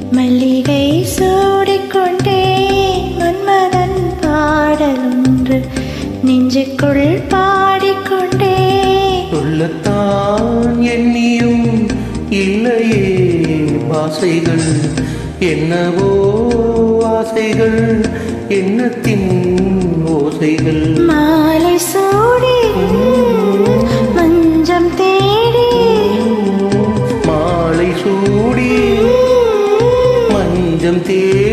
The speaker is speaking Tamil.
மல்லிகை சூடிக்கொண்டே மன்மதன் பாடலொன்று நெஞ்சுக்குள் பாடிக்கொண்டே சொல்லத்தான் எண்ணியும் இல்லையே ஆசைகள் என்னவோ ஆசைகள் எண்ணத்தின் ஓசைகள் மாலை சூடி மஞ்சம் தேடி மாலை சூடி மஞ்சம் தேடி